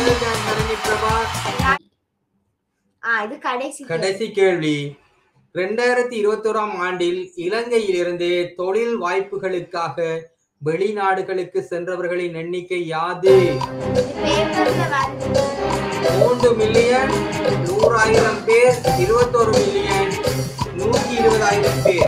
Welcome, Nalini Prabha ஆ இது கடைசி கேள்வி. கடைசி கேள்வி ரெண்டாயிரத்தி இருபத்தோராம் ஆண்டில் இலங்கையிலிருந்து தொழில் வாய்ப்புகளுக்காக வெளிநாடுகளுக்கு சென்றவர்களின் எண்ணிக்கை யாது இது பேப்பர்ல வந்து மூன்று மில்லியன் நூறாயிரம் பேர் இருபத்தோரு மில்லியன் நூற்றி இருபதாயிரம் பேர்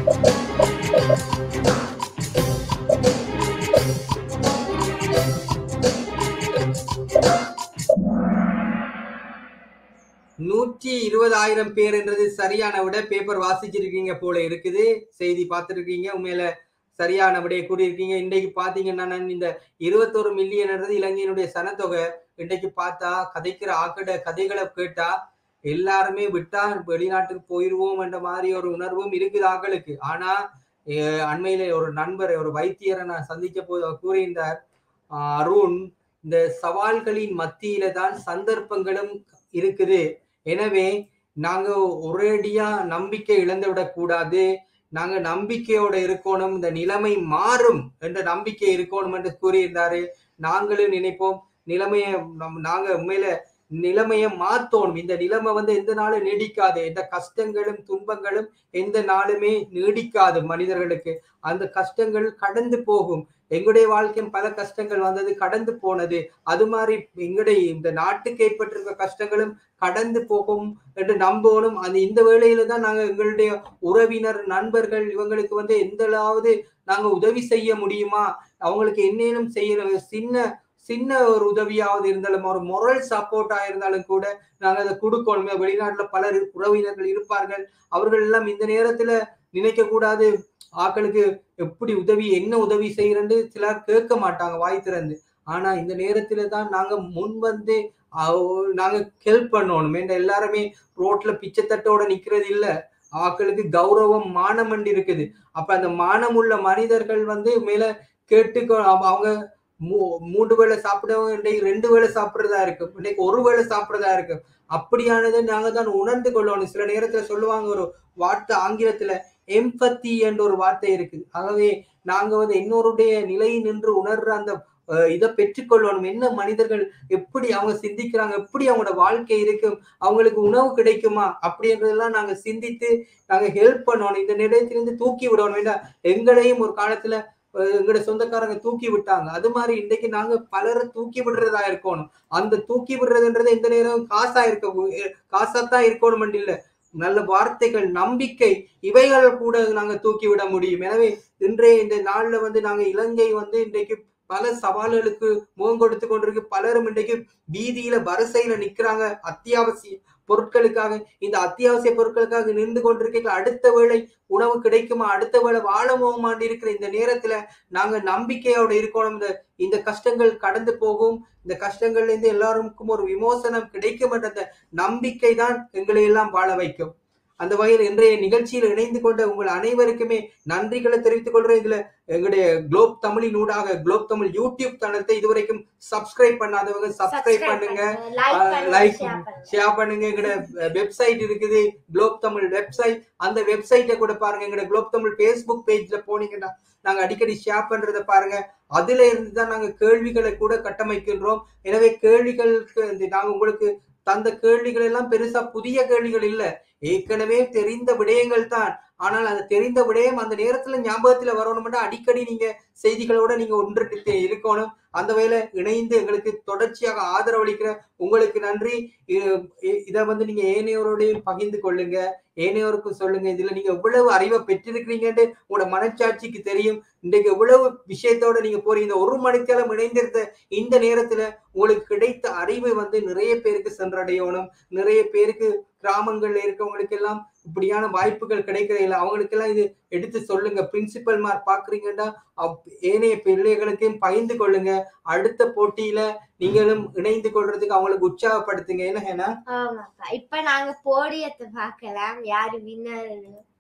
நூற்றி இருபதாயிரம் பேர் என்றது சரியான விட பேப்பர் வாசிச்சிருக்கீங்க போல இருக்குது செய்தி பார்த்துருக்கீங்க உண்மையில சரியான விடையை கூறியிருக்கீங்க இன்றைக்கு பாத்தீங்கன்னா நான் இந்த இருபத்தோரு மில்லியன்ன்றது இலங்கையினுடைய சனத்தொகை இன்றைக்கு பார்த்தா கதைக்கிற ஆக்கட கதைகளை கேட்டா எல்லாருமே விட்டா வெளிநாட்டுக்கு போயிருவோம் என்ற மாதிரி ஒரு உணர்வும் இருக்குது ஆக்களுக்கு ஆனா அஹ், அண்மையில ஒரு நண்பர் ஒரு வைத்தியரை நான் சந்திக்க போது அவர் கூறியிருந்தார் ஆஹ், அருண் இந்த சவால்களின் மத்தியில தான் சந்தர்ப்பங்களும் இருக்குது எனவே நாங்க ஒரேடியா நம்பிக்கை இழந்து விடக்கூடாது நாங்க நம்பிக்கையோட இருக்கணும் இந்த நிலைமை மாறும் என்ற நம்பிக்கை இருக்கணும் என்று கூறியிருந்தாரு நாங்களும் நினைப்போம் நிலைமையை நம்- நாங்க உண்மையில நிலைமையை மாத்தோணும் இந்த நிலைமை வந்து எந்த நாளும் நீடிக்காது எந்த கஷ்டங்களும் துன்பங்களும் எந்த நாளுமே நீடிக்காது மனிதர்களுக்கு அந்த கஷ்டங்கள் கடந்து போகும் எங்களுடைய வாழ்க்கையும் பல கஷ்டங்கள் வந்தது கடந்து போனது அது மாதிரி எங்களுடைய இந்த நாட்டுக்கு ஏற்பட்டிருக்க கஷ்டங்களும் கடந்து போகும் என்று நம்பணும் அது இந்த வேளையில தான் நாங்க எங்களுடைய உறவினர் நண்பர்கள் இவங்களுக்கு வந்து எந்தளாவது நாங்க உதவி செய்ய முடியுமா அவங்களுக்கு என்னேனும் செய்யற சின்ன சின்ன ஒரு உதவியாவது இருந்தாலும் ஒரு மொரல் சப்போர்ட்டா இருந்தாலும் கூட நாங்க அதை கொடுக்கணுமே வெளிநாட்டுல பலர் உறவினர்கள் இருப்பார்கள் அவர்கள் எல்லாம் இந்த நேரத்துல நினைக்க கூடாது ஆக்களுக்கு எப்படி உதவி என்ன உதவி செய்யறன்னு சிலர் கேட்க மாட்டாங்க வாய் திறந்து ஆனா இந்த நேரத்துல தான் நாங்க முன் வந்து அவ- நாங்க ஹெல்ப் பண்ணணும் ஏன்னா எல்லாருமே ரோட்ல பிச்சைத்தட்டோட நிக்கிறது இல்ல ஆக்களுக்கு கௌரவம் மானம் இருக்குது அப்ப அந்த மானம் உள்ள மனிதர்கள் வந்து மேல கேட்டுக்கோ அவ- அவங்க மூ- மூன்று வேளை சாப்பிடவும் இன்றைக்கு ரெண்டு வேளை சாப்பிடுறதா இருக்கு இன்னைக்கு ஒரு வேளை சாப்பிடுறதா இருக்கு அப்படியானதை நாங்க தான் உணர்ந்து கொள்ளணும் சில நேரத்துல சொல்லுவாங்க ஒரு வார்த்தை ஆங்கிலத்துல எம்பத்தி என்ற ஒரு வார்த்தை இருக்கு ஆகவே நாங்க வந்து இன்னொருடைய நிலையில் நின்று உணர்ற அந்த அஹ், இதை பெற்றுக்கொள்ளணும் என்ன மனிதர்கள் எப்படி அவங்க சிந்திக்கிறாங்க எப்படி அவங்களோட வாழ்க்கை இருக்கும் அவங்களுக்கு உணவு கிடைக்குமா அப்படின்றதெல்லாம் நாங்க சிந்தித்து நாங்க ஹெல்ப் பண்ணணும் இந்த நிலையத்திலிருந்து தூக்கி விடணும் ஏன்னா எங்களையும் ஒரு காலத்துல அஹ், எங்களோட சொந்தக்காரங்க தூக்கி விட்டாங்க அது மாதிரி இன்னைக்கு நாங்க பலரை தூக்கி விடுறதா இருக்கணும் அந்த தூக்கி விடுறதுன்றது எந்த நேரம் காசா இருக்க காசாத்தான் இருக்கணும் இல்ல நல்ல வார்த்தைகள் நம்பிக்கை இவைகள் கூட நாங்க தூக்கி விட முடியும் எனவே இன்றைய இந்த நாள்ல வந்து நாங்க இலங்கை வந்து இன்றைக்கு பல சவால்களுக்கு முகம் கொடுத்து கொண்டிருக்கு பலரும் இன்றைக்கு வீதியில வரிசையில நிக்கிறாங்க அத்தியாவசிய பொருட்களுக்காக இந்த அத்தியாவசிய பொருட்களுக்காக நின்று கொண்டிருக்க அடுத்த வேளை உணவு கிடைக்குமா அடுத்த வேளை வாழ போகுமான்னு இருக்கிற இந்த நேரத்துல நாங்க நம்பிக்கையோட இருக்கணும் இந்த இந்த கஷ்டங்கள் கடந்து போகும் இந்த கஷ்டங்கள்ல இருந்து எல்லாருக்கும் ஒரு விமோசனம் கிடைக்கும் என்ற அந்த நம்பிக்கை தான் எங்களை எல்லாம் வாழ வைக்கும் அந்த வகையில் இன்றைய நிகழ்ச்சியில் இணைந்து கொண்ட உங்கள் அனைவருக்குமே நன்றிகளை தெரிவித்துக் கொள்றேன் இதுல எங்களுடைய குளோப் தமிழின் ஊடாக குளோப் தமிழ் யூடியூப் தளத்தை இதுவரைக்கும் சப்ஸ்கிரைப் பண்ணாதவங்க சப்ஸ்கிரைப் பண்ணுங்க லைக் ஆஹ் பண்ணுங்க like ஷேர் பண்ணுங்க ஷேர் பண்ணுங்க எங்கட வெப்சைட் இருக்குது குளோப் தமிழ் வெப்சைட் அந்த வெப்சைட்டை கூட பாருங்க எங்கட குளோப் தமிழ் ஃபேஸ்புக் பேஜ்ல போனீங்கன்னா நாங்க அடிக்கடி ஷேர் பண்றத பாருங்க அதுல இருந்து தான் நாங்க கேள்விகளை கூட கட்டமைக்கின்றோம் எனவே கேள்விகளுக்கு இந்த நாங்க உங்களுக்கு தந்த கேள்விகள் எல்லாம் பெருசா புதிய கேள்விகள் இல்ல ஏற்கனவே தெரிந்த விடயங்கள் தான் ஆனால் அந்த தெரிந்த விடயம் அந்த நேரத்துல ஞாபகத்துல வரணும்னா அடிக்கடி நீங்க செய்திகளோட நீங்க ஒன்றிட்டு இருக்கணும் அந்த வகையில இணைந்து எங்களுக்கு தொடர்ச்சியாக ஆதரவளிக்கிற உங்களுக்கு நன்றி இ- இ- இத வந்து நீங்க ஏனையோரோடையும் பகிர்ந்து கொள்ளுங்க ஏனையோருக்கும் சொல்லுங்க இதுல நீங்க எவ்வளவு அறிவை பெற்றிருக்கிறீங்கன்னு உங்களோட மனச்சாட்சிக்கு தெரியும் இன்றைக்கு எவ்வளவு விஷயத்தோட நீங்க போறீங்க இந்த ஒரு மணிக்காலம் இணைந்திருந்த இந்த நேரத்துல உங்களுக்கு கிடைத்த அறிவு வந்து நிறைய பேருக்கு சென்றடையணும் நிறைய பேருக்கு கிராமங்கள்ல இருக்கவங்களுக்கு எல்லாம் இப்படியான வாய்ப்புகள் கிடைக்கிற இல்லை அவங்களுக்கு எல்லாம் இது எடுத்து சொல்லுங்க பிரின்சிபல் மார்க் பாக்குறீங்கன்னா அப்- ஏனைய பிள்ளைகளுக்கையும் பகிர்ந்து கொள்ளுங்க அடுத்த போட்டியில நீங்களும் இணைந்து கொள்றதுக்கு அவங்களுக்கு உற்சாகப்படுத்துங்க என்ன ஹேனா ஆமாப்பா இப்ப நாங்க போடியத்தை பார்க்கலாம் யாரு வின்னர்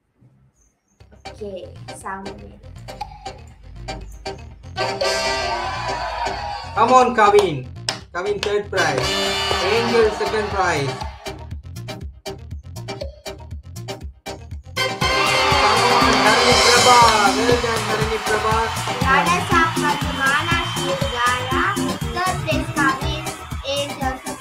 ஓகே சாமி Come on, Kavin. Kavin third prize. Angel second prize. Come on, Harini Prabha. Well done, Harini Prabha. Rana Sapat Mana Shirgara, third place Kavis, Angel,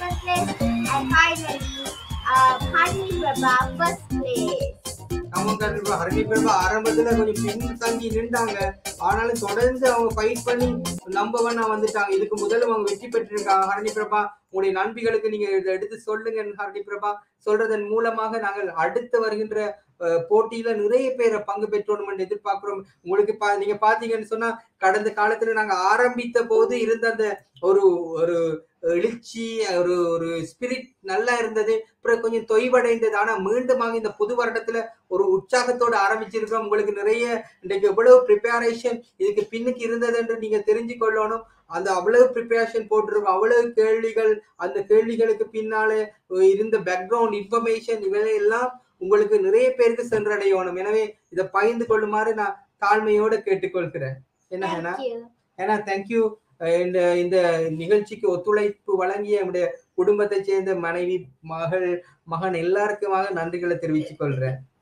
Honey Prabha first place அவங்க கண்டிப்பா ஹரணி பிரபா ஆரம்பத்துல கொஞ்சம் பின் தங்கி நின்றாங்க ஆனாலும் தொடர்ந்து அவங்க ஃபைட் பண்ணி நம்பர் ஒன்னா வந்துட்டாங்க இதுக்கு முதல்ல அவங்க வெற்றி பெற்றிருக்காங்க ஹரணி பிரபா உங்களுடைய நண்பிகளுக்கு நீங்க இதை எடுத்து சொல்லுங்க ஹரணி பிரபா சொல்றதன் மூலமாக நாங்கள் அடுத்து வருகின்ற அஹ், போட்டியில நிறைய பேரை பங்கு பெற்றோம் என்று எதிர்பார்க்கிறோம் உங்களுக்கு பா- நீங்க பாத்தீங்கன்னு சொன்னா கடந்த காலத்துல நாங்க ஆரம்பித்த போது இருந்த அந்த ஒரு ஒரு எழுச்சி ஒரு ஒரு ஸ்பிரிட் நல்லா இருந்தது அப்புறம் கொஞ்சம் தொய்வடைந்தது ஆனா மீண்டுமாக இந்த புது வருடத்துல ஒரு உற்சாகத்தோட ஆரம்பிச்சிருக்கோம் உங்களுக்கு நிறைய இன்றைக்கு எவ்வளவு ப்ரிப்பரேஷன் இதுக்கு பின்னுக்கு இருந்தது என்று நீங்க தெரிஞ்சு கொள்ளணும் அந்த அவ்வளவு ப்ரிப்பரேஷன் போட்டிருக்கோம் அவ்வளவு கேள்விகள் அந்த கேள்விகளுக்கு பின்னாலே இருந்த பேக்ரவுண்ட் இன்ஃபர்மேஷன் இவையெல்லாம் உங்களுக்கு நிறைய பேருக்கு சென்றடையணும் எனவே இதை பகிர்ந்து கொள்ளுமாறு நான் தாழ்மையோட கேட்டுக்கொள்கிறேன் என்ன ஹேனா Thank you. ஏன்னா தேங்க்யூ இந்த இந்த நிகழ்ச்சிக்கு ஒத்துழைப்பு வழங்கிய நம்முடைய குடும்பத்தை சேர்ந்த மனைவி மகள் மகன் எல்லாருக்குமாக நன்றிகளை தெரிவித்துக் கொள்றேன்